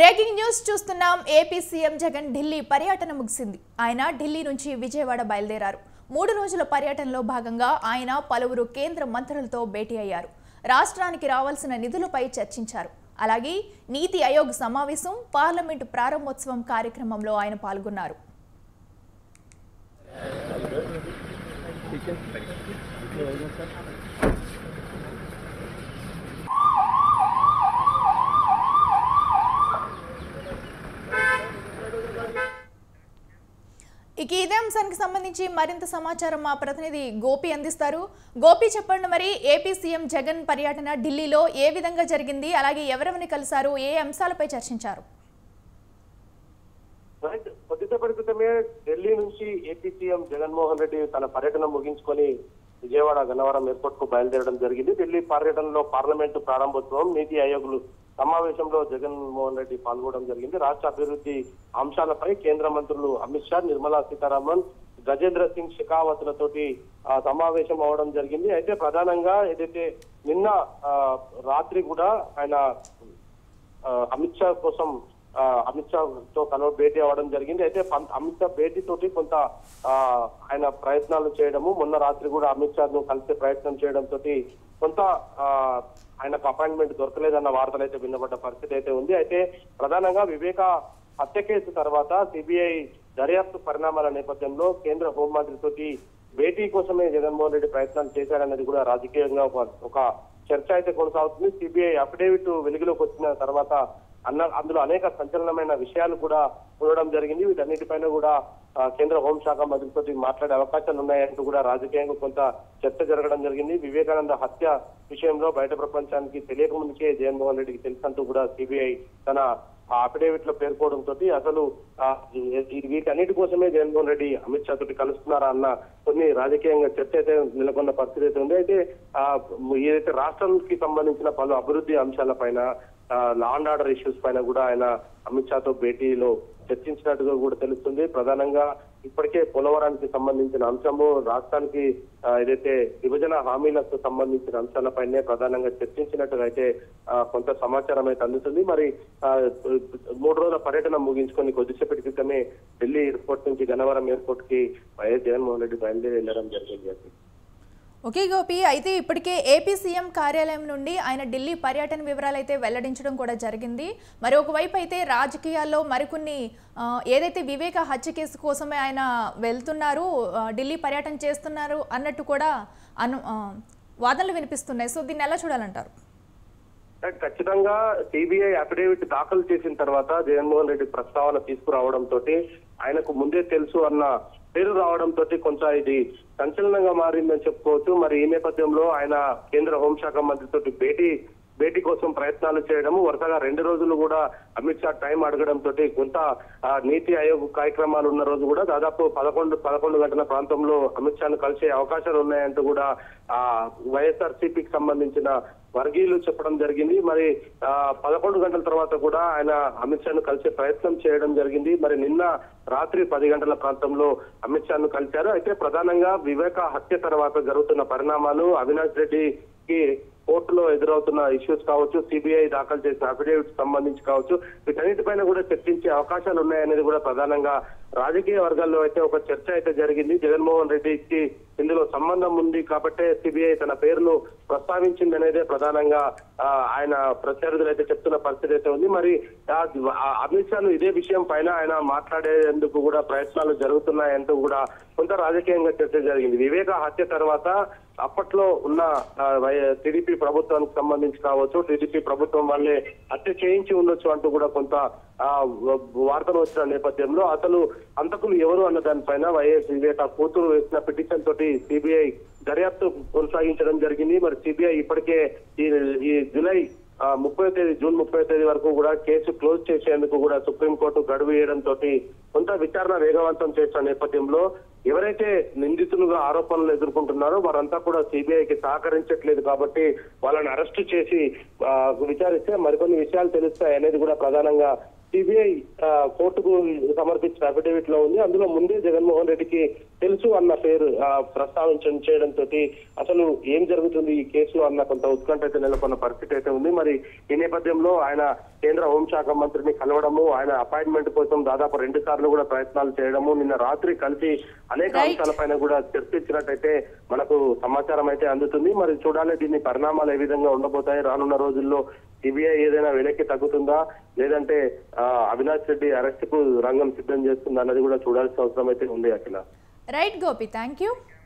Breaking news చూస్తున్నాం AP CM Jagan Delhi పర్యటన ముగిసింది ఆయన ఢిల్లీ నుంచి విజయవాడ బయలుదేరారు మూడు రోజుల పర్యటనలో భాగంగా ఆయన పలువురు కేంద్ర మంత్రులతో భేటీ అయ్యారు రాష్ట్రానికి రావాల్సిన నిధులపై చర్చించారు అలాగే నీతి ఆయోగ్ సమావేశం పార్లమెంటు ప్రారంభోత్సవం కార్యక్రమంలో ఆయన పాల్గొన్నారు ఇక ఇదే అంశానికి సంబంధించి మరింత సమాచారం మా ప్రతినిధి గోపి అందిస్తారు గోపి చెప్పండి మరి ఏపీ సీఎం జగన్ పర్యటన ఢిల్లీలో ఏ విధంగా జరిగింది అలాగే ఎవరెవరిని కలిశారు ఏ అంశాలపై చర్చించారు రైట్ కొద్దిసేపటి క్రితమే ఢిల్లీ నుంచి ఏపీ సీఎం జగన్మోహన్ రెడ్డి తన పర్యటన ముగించుకొని విజయవాడ గన్నవరం ఎయిర్పోర్ట్ కు బయలుదేరడం జరిగింది ఢిల్లీ పర్యటనలో పార్లమెంటు ప్రారంభోత్సవం నీతి ఆయోగులు సమావేశంలో జగన్మోహన్ రెడ్డి పాల్గొనడం జరిగింది రాష్ట్ర అభివృద్ధి అంశాలపై కేంద్ర మంత్రులు అమిత్ షా నిర్మలా సీతారామన్ గజేంద్ర సింగ్ షెకావత్లతోటి ఆ, సమావేశం అవడం జరిగింది అయితే ప్రధానంగా ఏదైతే నిన్న ఆ, రాత్రి కూడా ఆయన ఆ, అమిత్ షా కోసం ఆ, అమిత్ షా తో కలవ భేటీ అవ్వడం జరిగింది అయితే పం- అమిత్ షా భేటీ తోటి కొంత ఆ, ఆయన ప్రయత్నాలు చేయడము మొన్న రాత్రి కూడా అమిత్ షా ను కలిసే ప్రయత్నం చేయడం తోటి కొంత ఆ, ఆయనకు అపాయింట్మెంట్ దొరకలేదన్న వార్తలు అయితే విన్నపడ్డ పరిస్థితి అయితే ఉంది అయితే ప్రధానంగా వివేక హత్య కేసు తర్వాత సిబిఐ దర్యాప్తు పరిణామాల నేపథ్యంలో కేంద్ర హోంమంత్రి తోటి భేటీ కోసమే జగన్మోహన్ రెడ్డి ప్రయత్నాలు చేశారన్నది కూడా రాజకీయంగా ఒక ఒక చర్చ అయితే కొనసాగుతుంది సిబిఐ అఫిడేవిట్ వెలుగులోకి వచ్చిన తర్వాత అన్న అందులో అనేక సంచలనమైన విషయాలు కూడా ఉండడం జరిగింది వీటన్నిటిపైన కూడా ఆ, కేంద్ర హోంశాఖ మంత్రితో మాట్లాడే అవకాశాలు ఉన్నాయంటూ కూడా రాజకీయంగా కొంత చర్చ జరగడం జరిగింది వివేకానంద హత్య విషయంలో బయట ప్రపంచానికి తెలియక ముందుకే జగన్మోహన్ రెడ్డికి తెలుసంటూ కూడా సిబిఐ తన ఆ అఫిడేవిట్ లో పేర్కోవడంతో అసలు ఆ, ఈ- వీటన్నిటి కోసమే జగన్మోహన్ రెడ్డి అమిత్ షా తోటి కలుస్తున్నారా అన్న కొన్ని రాజకీయంగా చర్చ అయితే నెలకొన్న పరిస్థితి అయితే ఉంది అయితే ఆ, ఏదైతే రాష్ట్రానికి సంబంధించిన పలు అభివృద్ధి అంశాలపైన లా అండ్ ఆర్డర్ ఇష్యూస్ పైన కూడా ఆయన అమిత్ షాతో భేటీలో చర్చించినట్టుగా కూడా తెలుస్తుంది ప్రధానంగా ఇప్పటికే పోలవరానికి సంబంధించిన అంశము రాష్ట్రానికి ఆ, ఏదైతే విభజన హామీలకు సంబంధించిన అంశాలపైనే ప్రధానంగా చర్చించినట్టుగా అయితే ఆ, కొంత సమాచారం అయితే అందుతుంది మరి ఆ, మూడు రోజుల పర్యటన ముగించుకొని కొద్దిసేపటి క్రితమే ఢిల్లీ ఎయిర్పోర్ట్ నుంచి గన్నవరం ఎయిర్పోర్ట్ కి వైఎస్ జగన్మోహన్ రెడ్డి బయలుదేరి వెళ్ళడం జరిగింది ఓకే గోపి అయితే ఇప్పటికే ఏపీ సీఎం కార్యాలయం నుండి ఆయన ఢిల్లీ పర్యటన వివరాలు అయితే వెల్లడించడం కూడా జరిగింది మరి ఒకవైపు అయితే రాజకీయాల్లో మరికొన్ని ఆ, ఏదైతే వివేక హత్య కేసు కోసమే ఆయన వెళ్తున్నారు ఆ, ఢిల్లీ పర్యటన చేస్తున్నారు అన్నట్టు కూడా అను ఆ, వాదనలు వినిపిస్తున్నాయి సో దీన్ని ఎలా చూడాలంటారు ఖచ్చితంగా సిబిఐ అఫిడేవిట్ దాఖలు చేసిన తర్వాత జగన్మోహన్ రెడ్డి ప్రస్తావన తీసుకురావడం తోటి ఆయనకు ముందే తెలుసు అన్న పేరు రావడం తోటి కొంత ఇది సంచలనంగా మారిందని చెప్పుకోవచ్చు మరి ఈ నేపథ్యంలో ఆయన కేంద్ర హోంశాఖ మంత్రితోటి భేటీ భేటీ కోసం ప్రయత్నాలు చేయడము వరుసగా రెండు రోజులు కూడా అమిత్ షా టైం అడగడం తోటి కొంత ఆ, నీతి ఆయోగ్ కార్యక్రమాలు ఉన్న రోజు కూడా దాదాపు పదకొండు పదకొండు గంటల ప్రాంతంలో అమిత్ షాను కలిసే అవకాశాలు ఉన్నాయంటూ కూడా ఆ వైఎస్ఆర్ సిపికి సంబంధించిన వర్గీయులు చెప్పడం జరిగింది మరి ఆ పదకొండు గంటల తర్వాత కూడా ఆయన అమిత్ షాను కలిసే ప్రయత్నం చేయడం జరిగింది మరి నిన్న రాత్రి పది గంటల ప్రాంతంలో అమిత్ షాను కలిశారు అయితే ప్రధానంగా వివేక హత్య తర్వాత జరుగుతున్న పరిణామాలు అవినాష్ రెడ్డికి కోర్టులో ఎదురవుతున్న ఇష్యూస్ కావచ్చు సిబిఐ దాఖలు చేసిన అఫిడేవిట్ సంబంధించి కావచ్చు వీటన్నిటిపైన కూడా చర్చించే అవకాశాలు ఉన్నాయనేది కూడా ప్రధానంగా రాజకీయ వర్గాల్లో అయితే ఒక చర్చ అయితే జరిగింది జగన్మోహన్ రెడ్డికి ఇందులో సంబంధం ఉంది కాబట్టే సిబిఐ తన పేరును ప్రస్తావించింది అనేదే ప్రధానంగా ఆ, ఆయన ప్రత్యర్థులు అయితే చెప్తున్న పరిస్థితి అయితే ఉంది మరి ఆ, ఆ, అమిత్ షాను ఇదే విషయం పైన ఆయన మాట్లాడేందుకు కూడా ప్రయత్నాలు జరుగుతున్నాయంటూ కూడా కొంత రాజకీయంగా చర్చ జరిగింది వివేక హత్య తర్వాత అప్పట్లో ఉన్న టీడీపీ ప్రభుత్వానికి సంబంధించి కావచ్చు టీడీపీ ప్రభుత్వం వల్లే హత్య చేయించి ఉండొచ్చు అంటూ కూడా కొంత ఆ, వ- వార్తలు వచ్చిన నేపథ్యంలో అసలు అంతకులు ఎవరు అన్న దానిపైన వైఎస్ వివేక కూతురు వేసిన పిటిషన్ తోటి సిబిఐ దర్యాప్తు కొనసాగించడం జరిగింది మరి సిబిఐ ఇప్పటికే ఈ ఈ జూలై ఆ, ముప్పై తేదీ జూన్ ముప్పై తేదీ వరకు కూడా కేసు క్లోజ్ చేసేందుకు కూడా సుప్రీంకోర్టు గడువు వేయడం తోటి కొంత విచారణ వేగవంతం చేసిన నేపథ్యంలో ఎవరైతే నిందితులుగా ఆరోపణలు ఎదుర్కొంటున్నారో వారంతా కూడా సిబిఐకి సహకరించట్లేదు కాబట్టి వాళ్ళని అరెస్ట్ చేసి ఆ, విచారిస్తే మరికొన్ని విషయాలు తెలుస్తాయి అనేది కూడా ప్రధానంగా సిబిఐ కోర్టుకు సమర్పించిన అఫిడవిట్ లో ఉంది అందులో ముందే జగన్మోహన్ రెడ్డికి తెలుసు అన్న పేరు ఆ, ప్రస్తావించడం చేయడంతో అసలు ఏం జరుగుతుంది ఈ కేసులో అన్న కొంత ఉత్కంఠ అయితే నెలకొన్న పరిస్థితి అయితే ఉంది మరి ఈ నేపథ్యంలో ఆయన కేంద్ర హోంశాఖ మంత్రిని కలవడము ఆయన అపాయింట్మెంట్ కోసం దాదాపు రెండు సార్లు కూడా ప్రయత్నాలు చేయడము నిన్న రాత్రి కలిసి అనేక Right. అంశాలపైన కూడా చర్చించినట్టయితే మనకు సమాచారం అయితే అందుతుంది మరి చూడాలి దీని పరిణామాలు ఏ విధంగా ఉండబోతాయి రానున్న రోజుల్లో సిబిఐ ఏదైనా వెనక్కి తగ్గుతుందా లేదంటే ఆ, అవినాష్ రెడ్డి అరెస్ట్ కు రంగం సిద్ధం చేస్తుందా అన్నది కూడా చూడాల్సిన అవసరం అయితే ఉంది Akhila right Gopi thank you